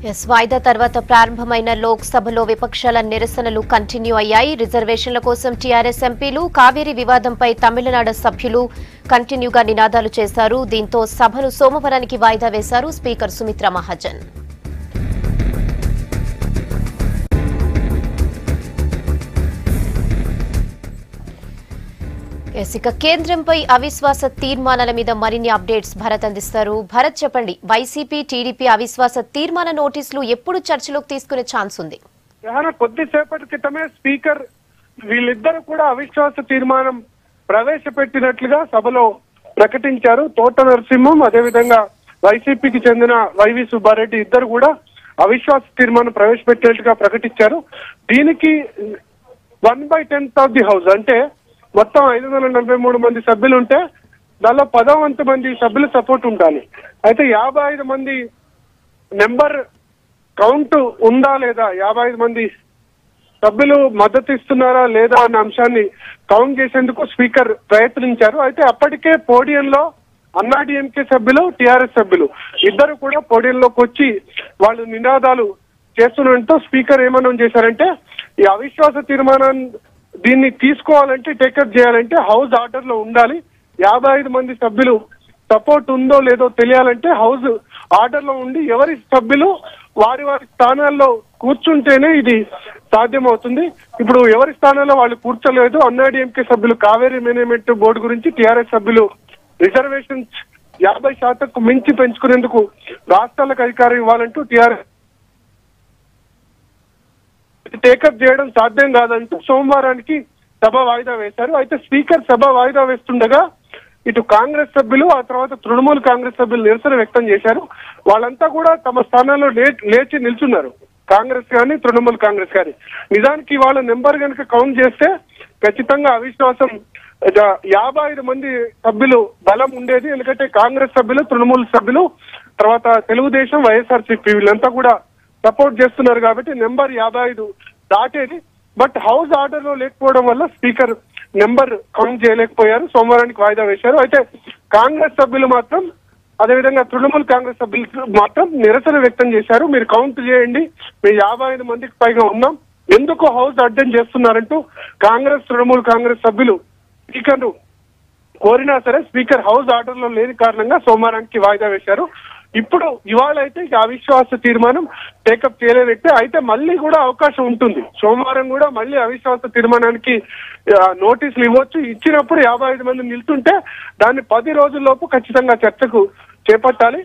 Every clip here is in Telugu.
ఎస్ వాయిదా తర్వాత ప్రారంభమైన లోక్ సభలో విపక్షాల నిరసనలు కంటిన్యూ అయ్యాయి రిజర్వేషన్ల కోసం టీఆర్ఎస్ ఎంపీలు కావేరీ వివాదంపై తమిళనాడు సభ్యులు కంటిన్యూగా నినాదాలు చేశారు దీంతో సభను సోమవారానికి వాయిదా వేశారు స్పీకర్ సుమిత్రా మహాజన్ ఎస్ ఇక కేంద్రంపై అవిశ్వాస తీర్మానాల మీద మరిన్ని అప్డేట్స్ భరత్ అందిస్తారు భరత్ చెప్పండి వైసీపీ టీడీపీ అవిశ్వాస తీర్మాన నోటీసులు ఎప్పుడు చర్చలోకి తీసుకునే ఛాన్స్ ఉంది చాలా కొద్దిసేపటి క్రితమే స్పీకర్ వీళ్ళిద్దరూ కూడా అవిశ్వాస తీర్మానం ప్రవేశపెట్టినట్లుగా సభలో ప్రకటించారు తోట నరసింహం అదేవిధంగా వైసీపీకి చెందిన వైవి సుబ్బారెడ్డి ఇద్దరు కూడా అవిశ్వాస తీర్మానం ప్రవేశపెట్టినట్టుగా ప్రకటించారు దీనికి one by tenth of the house అంటే మొత్తం ఐదు వందల నలభై మూడు మంది సభ్యులు ఉంటే దానిలో పదో వంతు మంది సభ్యుల సపోర్ట్ ఉండాలి అయితే యాభై ఐదు మంది నెంబర్ కౌంట్ ఉందా లేదా యాభై ఐదు మంది సభ్యులు మద్దతు ఇస్తున్నారా లేదా అన్న అంశాన్ని కౌంట్ చేసేందుకు స్పీకర్ ప్రయత్నించారు అయితే అప్పటికే పోడియంలో అన్నా డిఎంకే సభ్యులు టిఆర్ఎస్ సభ్యులు ఇద్దరు కూడా పోడియంలోకి వచ్చి వాళ్ళు నినాదాలు చేస్తుండటంతో స్పీకర్ ఏమనం చేశారంటే ఈ అవిశ్వాస తీర్మానం దీన్ని తీసుకోవాలంటే టేకప్ చేయాలంటే హౌస్ ఆర్డర్ లో ఉండాలి యాభై ఐదు మంది సభ్యులు సపోర్ట్ ఉందో లేదో తెలియాలంటే హౌస్ ఆర్డర్ లో ఉండి ఎవరి సభ్యులు వారి వారి స్థానాల్లో కూర్చుంటేనే ఇది సాధ్యమవుతుంది ఇప్పుడు ఎవరి స్థానాల్లో వాళ్ళు కూర్చోలేదు అన్నాడీఎంకే సభ్యులు కావేరీ మేనేజ్మెంట్ బోర్డు గురించి టీఆర్ఎస్ సభ్యులు రిజర్వేషన్స్ యాభై శాతంకు మించి పెంచుకునేందుకు రాష్ట్రాలకు అధికారం ఇవ్వాలంటూ టీఆర్ఎస్ టేకప్ చేయడం సాధ్యం కాదంటూ సోమవారానికి సభ వాయిదా వేశారు అయితే స్పీకర్ సభ వాయిదా వేస్తుండగా ఇటు కాంగ్రెస్ సభ్యులు ఆ తర్వాత తృణమూల్ కాంగ్రెస్ సభ్యులు నిరసన వ్యక్తం చేశారు వాళ్ళంతా కూడా తమ స్థానాల్లో లే- లేచి నిల్చున్నారు కాంగ్రెస్ కానీ తృణమూల్ కాంగ్రెస్ కానీ నిజానికి వాళ్ళ నెంబర్ కనుక కౌంట్ చేస్తే ఖచ్చితంగా అవిశ్వాసం జ- యాభై ఐదు మంది సభ్యులు బలం ఉండేది ఎందుకంటే కాంగ్రెస్ సభ్యులు తృణమూల్ సభ్యులు తర్వాత తెలుగుదేశం వైఎస్ఆర్సీపీ వీళ్ళంతా కూడా సపోర్ట్ చేస్తున్నారు కాబట్టి నెంబర్ యాభై ఐదు దాటేది బట్ హౌస్ ఆర్డర్ లో లేకపోవడం వల్ల స్పీకర్ నెంబర్ కౌంట్ చేయలేకపోయారు సోమవారానికి వాయిదా వేశారు అయితే కాంగ్రెస్ సభ్యులు మాత్రం అదేవిధంగా తృణమూల్ కాంగ్రెస్ సభ్యులు మాత్రం నిరసన వ్యక్తం చేశారు మీరు కౌంట్ చేయండి మేము యాభై ఐదు మందికి పైగా ఉన్నాం ఎందుకు హౌస్ అడ్డం చేస్తున్నారంటూ కాంగ్రెస్ తృణమూల్ కాంగ్రెస్ సభ్యులు స్పీకర్ కోరినా సరే స్పీకర్ హౌస్ ఆర్డర్ లో లేని కారణంగా సోమవారానికి వాయిదా వేశారు ఇప్పుడు ఇవాళ అయితే ఇక అవిశ్వాస తీర్మానం టేకప్ చేయలేదైతే అయితే మళ్ళీ కూడా అవకాశం ఉంటుంది సోమవారం కూడా మళ్ళీ అవిశ్వాస తీర్మానానికి ఆ, నోటీసులు ఇవ్వచ్చు ఇచ్చినప్పుడు యాభై ఐదు మంది నిల్చుంటే దాన్ని పది రోజుల్లోపు ఖచ్చితంగా చర్చకు చేపట్టాలి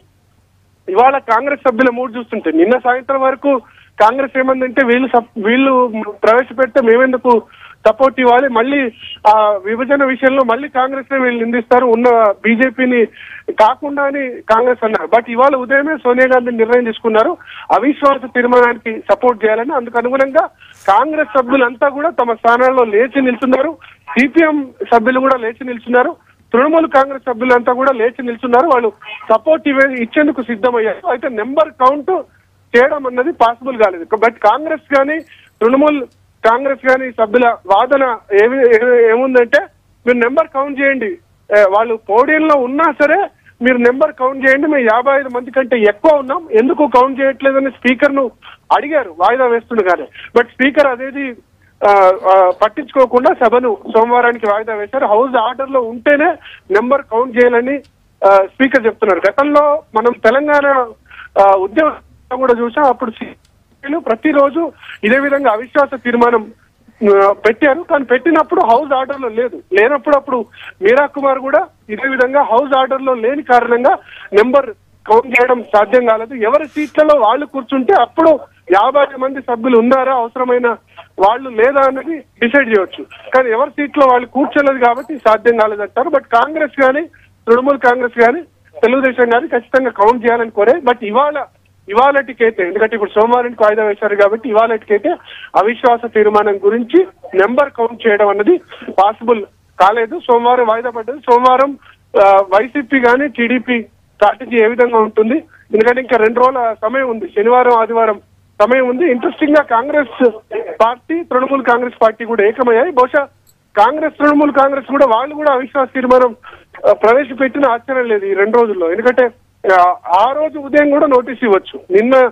ఇవాళ కాంగ్రెస్ సభ్యుల మూడు చూస్తుంటే నిన్న సాయంత్రం వరకు కాంగ్రెస్ ఏమందంటే వీళ్ళు సప్- వీళ్ళు ప్రవేశపెడితే మేమెందుకు సపోర్ట్ ఇవ్వాలి మళ్ళీ ఆ విభజన విషయంలో మళ్ళీ కాంగ్రెస్ నే వీళ్ళు నిందిస్తారు ఉన్న బీజేపీని కాకుండా అని కాంగ్రెస్ అన్నారు బట్ ఇవాళ ఉదయమే సోనియా గాంధీ నిర్ణయం తీసుకున్నారు అవిశ్వాస తీర్మానానికి సపోర్ట్ చేయాలని అందుకు అనుగుణంగా కాంగ్రెస్ సభ్యులంతా కూడా తమ స్థానాల్లో లేచి నిల్చున్నారు సిపిఎం సభ్యులు కూడా లేచి నిల్చున్నారు తృణమూల్ కాంగ్రెస్ సభ్యులంతా కూడా లేచి నిల్చున్నారు వాళ్ళు సపోర్ట్ ఇవే ఇచ్చేందుకు సిద్ధమయ్యారు అయితే నెంబర్ కౌంట్ చేయడం అన్నది పాసిబుల్ కాలేదు బట్ కాంగ్రెస్ కానీ తృణమూల్ కాంగ్రెస్ కానీ సభ్యుల వాదన ఏమి ఏ- ఏముందంటే మీరు నెంబర్ కౌంట్ చేయండి ఏ, వాళ్ళు పోడియంలో ఉన్నా సరే మీరు నెంబర్ కౌంట్ చేయండి మేము యాభై ఐదు మంది కంటే ఎక్కువ ఉన్నాం ఎందుకు కౌంట్ చేయట్లేదని స్పీకర్ ను అడిగారు వాయిదా వేస్తుండగానే బట్ స్పీకర్ అదేది ఆ, ఆ, పట్టించుకోకుండా సభను సోమవారానికి వాయిదా వేశారు హౌస్ ఆర్డర్ లో ఉంటేనే నెంబర్ కౌంట్ చేయాలని ఆ, స్పీకర్ చెప్తున్నారు గతంలో మనం తెలంగాణ ఆ, ఉద్యమం కూడా చూసాం అప్పుడు సీపీలు ప్రతిరోజు ఇదే విధంగా అవిశ్వాస తీర్మానం ఆ, పెట్టారు కానీ పెట్టినప్పుడు హౌస్ ఆర్డర్ లో లేదు లేనప్పుడు అప్పుడు మీరా కుమార్ కూడా ఇదే విధంగా హౌస్ ఆర్డర్ లో లేని కారణంగా నెంబర్ కౌంట్ చేయడం సాధ్యం కాలేదు ఎవరి సీట్లలో వాళ్ళు కూర్చుంటే అప్పుడు యాభై మంది సభ్యులు ఉన్నారా అవసరమైన వాళ్ళు లేదా అన్నది డిసైడ్ చేయొచ్చు కానీ ఎవరి సీట్లో వాళ్ళు కూర్చోలేదు కాబట్టి సాధ్యం కాలేదంటారు బట్ కాంగ్రెస్ కానీ తృణమూల్ కాంగ్రెస్ కానీ తెలుగుదేశం కానీ ఖచ్చితంగా కౌంట్ చేయాలని కోరే బట్ ఇవాళ ఇవాళటికైతే ఎందుకంటే ఇప్పుడు సోమవారానికి వాయిదా వేశారు కాబట్టి ఇవాళటికైతే అవిశ్వాస తీర్మానం గురించి నెంబర్ కౌంట్ చేయడం అన్నది పాసిబుల్ కాలేదు సోమవారం వాయిదా పడ్డది సోమవారం ఆ, వైసీపీ కానీ టీడీపీ స్ట్రాటజీ ఏ విధంగా ఉంటుంది ఎందుకంటే ఇంకా రెండు రోజుల సమయం ఉంది శనివారం ఆదివారం సమయం ఉంది ఇంట్రెస్టింగ్ గా కాంగ్రెస్ పార్టీ తృణమూల్ కాంగ్రెస్ పార్టీ కూడా ఏకమయ్యాయి బహుశా కాంగ్రెస్ తృణమూల్ కాంగ్రెస్ కూడా వాళ్ళు కూడా అవిశ్వాస తీర్మానం ఆ, ప్రవేశపెట్టిన ఆశ్చర్యం లేదు ఈ రెండు రోజుల్లో ఎందుకంటే ఆ, ఆ రోజు ఉదయం కూడా నోటీస్ ఇవ్వచ్చు నిన్న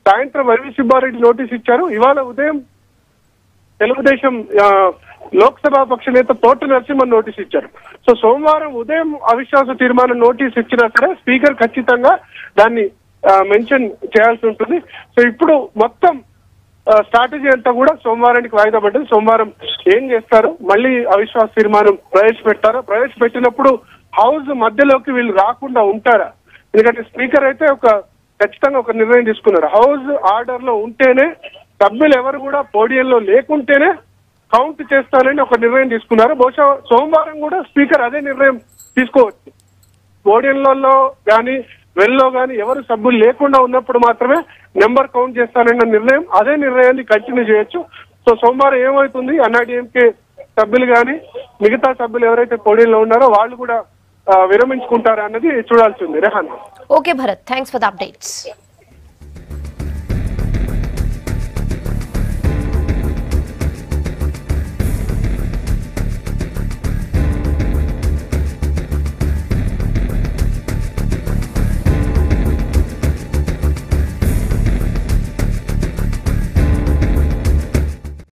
సాయంత్రం వైవి సుబ్బారెడ్డి నోటీస్ ఇచ్చారు ఇవాళ ఉదయం తెలుగుదేశం ఆ, లోక్సభ పక్ష నేత తోట నరసింహన్ నోటీస్ ఇచ్చారు సో సోమవారం ఉదయం అవిశ్వాస తీర్మానం నోటీస్ ఇచ్చినా సరే స్పీకర్ ఖచ్చితంగా దాన్ని మెన్షన్ చేయాల్సి ఉంటుంది సో ఇప్పుడు మొత్తం స్ట్రాటజీ అంతా కూడా సోమవారానికి వాయిదా పడ్డది సోమవారం ఏం చేస్తారు మళ్ళీ అవిశ్వాస తీర్మానం ప్రవేశపెట్టారా ప్రవేశపెట్టినప్పుడు హౌస్ మధ్యలోకి వీళ్ళు రాకుండా ఉంటారా ఎందుకంటే స్పీకర్ అయితే ఒక ఖచ్చితంగా ఒక నిర్ణయం తీసుకున్నారు హౌస్ ఆర్డర్ లో ఉంటేనే సభ్యులు ఎవరు కూడా పోడియంలో లేకుంటేనే కౌంట్ చేస్తానని ఒక నిర్ణయం తీసుకున్నారు బహుశా సోమవారం కూడా స్పీకర్ అదే నిర్ణయం తీసుకోవచ్చు ఓడియన్లలో కానీ వెల్లో కానీ ఎవరు సభ్యులు లేకుండా ఉన్నప్పుడు మాత్రమే నెంబర్ కౌంట్ చేస్తానన్న నిర్ణయం అదే నిర్ణయాన్ని కంటిన్యూ చేయొచ్చు సో సోమవారం ఏమవుతుంది అన్నాడీఎంకే సభ్యులు కానీ మిగతా సభ్యులు ఎవరైతే పోడియంలో ఉన్నారో వాళ్ళు కూడా ఆ, విరమించుకుంటారా అన్నది చూడాల్సి ఉంది Rehan okay Bharat thanks for the updates